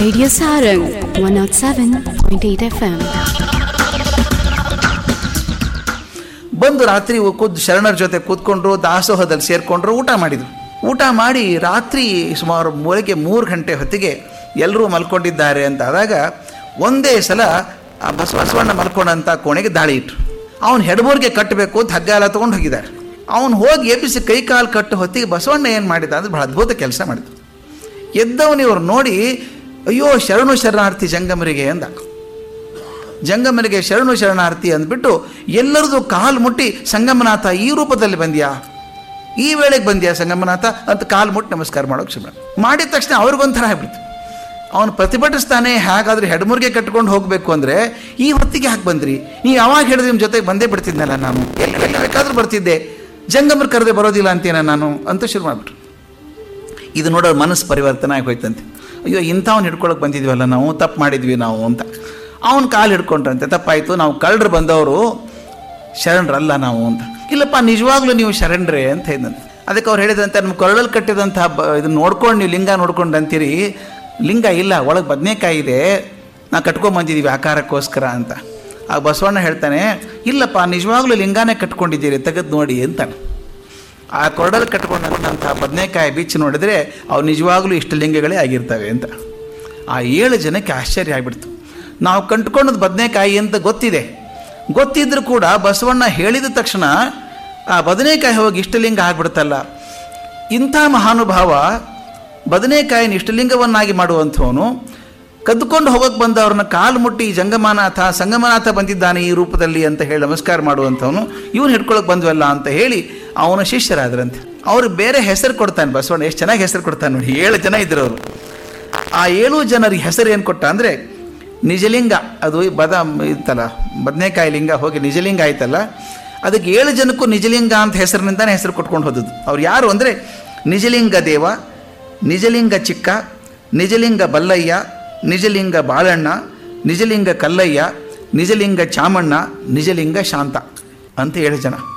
Radio Sarang 107.8 FM. ಬಂದು ರಾತ್ರಿ ಕೂತ್ ಶರಣರ ಜೊತೆ ಕೂತ್ಕೊಂಡ್ರು ದಾಸೋಹದಲ್ಲಿ ಸೇರಿಕೊಂಡ್ರು ಊಟ ಮಾಡಿದರು ಊಟ ಮಾಡಿ ರಾತ್ರಿ ಸುಮಾರು ಮೂರಕ್ಕೆ ಮೂರು ಗಂಟೆ ಹೊತ್ತಿಗೆ ಎಲ್ಲರೂ ಮಲ್ಕೊಂಡಿದ್ದಾರೆ ಅಂತ ಆದಾಗ ಒಂದೇ ಸಲ ಆ ಬಸವ ಬಸವಣ್ಣ ಮಲ್ಕೊಂಡಂಥ ಕೋಣೆಗೆ ದಾಳಿ ಇಟ್ರು ಅವನು ಹೆಡಬೋರ್ಗೆ ಕಟ್ಟಬೇಕು ಅಂತ ಹಗ್ಗ ಎಲ್ಲ ತೊಗೊಂಡು ಹೋಗಿದ್ದಾರೆ ಅವನು ಹೋಗಿ ಎಬ್ಬಿಸಿ ಕೈ ಕಾಲು ಕಟ್ಟು ಹೊತ್ತಿಗೆ ಬಸವಣ್ಣ ಏನು ಮಾಡಿದ ಅಂದ್ರೆ ಬಹಳ ಅದ್ಭುತ ಕೆಲಸ ಮಾಡಿದ ಎದ್ದವನು ಇವ್ರು ನೋಡಿ ಅಯ್ಯೋ ಶರಣು ಶರಣಾರ್ಥಿ ಜಂಗಮರಿಗೆ ಅಂದ ಜಂಗಮನಿಗೆ ಶರಣು ಶರಣಾರ್ಥಿ ಅಂದ್ಬಿಟ್ಟು ಎಲ್ಲರದು ಕಾಲು ಮುಟ್ಟಿ ಸಂಗಮನಾಥ ಈ ರೂಪದಲ್ಲಿ ಬಂದ್ಯಾ ಈ ವೇಳೆಗೆ ಬಂದ್ಯಾ ಸಂಗಮನಾಥ ಅಂತ ಕಾಲು ಮುಟ್ಟಿ ನಮಸ್ಕಾರ ಮಾಡೋಕೆ ಶುರು ಮಾಡಿದ ತಕ್ಷಣ ಅವ್ರಿಗೊಂಥರ ಆಗ್ಬಿಡ್ತು ಅವನು ಪ್ರತಿಭಟಿಸ್ತಾನೆ ಹೇಗಾದ್ರೂ ಹೆಡ್ಮುರ್ಗೆ ಕಟ್ಕೊಂಡು ಹೋಗಬೇಕು ಅಂದರೆ ಈ ಹೊತ್ತಿಗೆ ಯಾಕೆ ಬಂದ್ರಿ ನೀವು ಯಾವಾಗ ಹೇಳಿದ್ರೆ ನಿಮ್ಮ ಜೊತೆಗೆ ಬಂದೇ ಬಿಡ್ತಿದ್ನಲ್ಲ ನಾನು ಎಲ್ಲಿ ಎಲ್ಲಿ ಬೇಕಾದ್ರೂ ಬರ್ತಿದ್ದೆ ಜಂಗಮರ್ ಕರೆದೆ ಬರೋದಿಲ್ಲ ಅಂತೇನ ನಾನು ಅಂತ ಶುರು ಮಾಡಿಬಿಟ್ರು ಇದು ನೋಡೋರು ಮನಸ್ಸು ಪರಿವರ್ತನೆ ಆಗಿ ಹೋಯ್ತಂತೆ ಅಯ್ಯೋ ಇಂಥವ್ನು ಹಿಡ್ಕೊಳಕ್ಕೆ ಬಂದಿದ್ವಲ್ಲ ನಾವು ತಪ್ಪು ಮಾಡಿದ್ವಿ ನಾವು ಅಂತ ಅವನ ಕಾಲು ಹಿಡ್ಕೊಂಡ್ರಂತೆ ತಪ್ಪಾಯಿತು ನಾವು ಕಳ್ಳರು ಬಂದವರು ಶರಣರಲ್ಲ ನಾವು ಅಂತ ಇಲ್ಲಪ್ಪ ನಿಜವಾಗ್ಲೂ ನೀವು ಶರಣರೇ ಅಂತ ಹೇಳಿದಂತೆ ಅದಕ್ಕೆ ಅವ್ರು ಹೇಳಿದಂತೆ ನಮ್ಮ ಕೊರಳಲ್ಲಿ ಕಟ್ಟಿದಂತಹ ಬ ಇದನ್ನ ನೋಡ್ಕೊಂಡು ನೀವು ಲಿಂಗ ನೋಡ್ಕೊಂಡು ಅಂತೀರಿ ಲಿಂಗ ಇಲ್ಲ ಒಳಗೆ ಬದನೆಕಾಯಿ ಇದೆ ನಾ ಕಟ್ಕೊಂಬಂದಿದ್ದೀವಿ ಆಕಾರಕ್ಕೋಸ್ಕರ ಅಂತ ಆ ಬಸವಣ್ಣ ಹೇಳ್ತಾನೆ ಇಲ್ಲಪ್ಪ ನಿಜವಾಗ್ಲೂ ಲಿಂಗಾನೇ ಕಟ್ಕೊಂಡಿದ್ದೀರಿ ತೆಗೆದು ನೋಡಿ ಅಂತಾನೆ ಆ ಕೊರಡಲ್ಲಿ ಕಟ್ಕೊಂಡಂಥ ಬದನೆಕಾಯಿ ಬಿಚ್ಚಿ ನೋಡಿದರೆ ಅವು ನಿಜವಾಗ್ಲೂ ಇಷ್ಟು ಲಿಂಗಗಳೇ ಆಗಿರ್ತವೆ ಅಂತ ಆ ಏಳು ಜನಕ್ಕೆ ಆಶ್ಚರ್ಯ ಆಗಿಬಿಡ್ತು ನಾವು ಕಂಡುಕೊಂಡದ್ದು ಬದನೆಕಾಯಿ ಅಂತ ಗೊತ್ತಿದೆ ಗೊತ್ತಿದ್ರೂ ಕೂಡ ಬಸವಣ್ಣ ಹೇಳಿದ ತಕ್ಷಣ ಆ ಬದನೆಕಾಯಿ ಹೋಗಿ ಇಷ್ಟಲಿಂಗ ಆಗ್ಬಿಡ್ತಲ್ಲ ಇಂಥ ಮಹಾನುಭಾವ ಬದನೆಕಾಯಿನ ಇಷ್ಟಲಿಂಗವನ್ನಾಗಿ ಮಾಡುವಂಥವನು ಕದ್ದುಕೊಂಡು ಹೋಗಕ್ಕೆ ಬಂದವ್ರನ್ನ ಕಾಲು ಮುಟ್ಟಿ ಜಂಗಮನಾಥ ಸಂಗಮನಾಥ ಬಂದಿದ್ದಾನೆ ಈ ರೂಪದಲ್ಲಿ ಅಂತ ಹೇಳಿ ನಮಸ್ಕಾರ ಮಾಡುವಂಥವನು ಇವನು ಹಿಡ್ಕೊಳಕ್ಕೆ ಬಂದ್ವಲ್ಲ ಅಂತ ಹೇಳಿ ಅವನ ಶಿಷ್ಯರಾದ್ರಂತೆ ಅವ್ರು ಬೇರೆ ಹೆಸರು ಕೊಡ್ತಾನೆ ಬಸವಣ್ಣ ಎಷ್ಟು ಚೆನ್ನಾಗಿ ಹೆಸರು ಕೊಡ್ತಾನೆ ನೋಡಿ ಏಳು ಜನ ಇದ್ರು ಅವರು ಆ ಏಳು ಜನರಿಗೆ ಹೆಸರು ಏನು ಕೊಟ್ಟ ಅಂದರೆ ನಿಜಲಿಂಗ ಅದು ಬದ ಇತ್ತಲ್ಲ ಬದನೆಕಾಯಿ ಲಿಂಗ ಹೋಗಿ ನಿಜಲಿಂಗ ಆಯ್ತಲ್ಲ ಅದಕ್ಕೆ ಏಳು ಜನಕ್ಕೂ ನಿಜಲಿಂಗ ಅಂತ ಹೆಸರಿನಿಂದಾನೇ ಹೆಸರು ಕೊಟ್ಕೊಂಡು ಹೋದದ್ದು ಅವ್ರು ಯಾರು ಅಂದರೆ ನಿಜಲಿಂಗ ದೇವ ನಿಜಲಿಂಗ ಚಿಕ್ಕ ನಿಜಲಿಂಗ ಬಲ್ಲಯ್ಯ ನಿಜಲಿಂಗ ಬಾಳಣ್ಣ ನಿಜಲಿಂಗ ಕಲ್ಲಯ್ಯ ನಿಜಲಿಂಗ ಚಾಮಣ್ಣ ನಿಜಲಿಂಗ ಶಾಂತ ಅಂತ ಏಳು ಜನ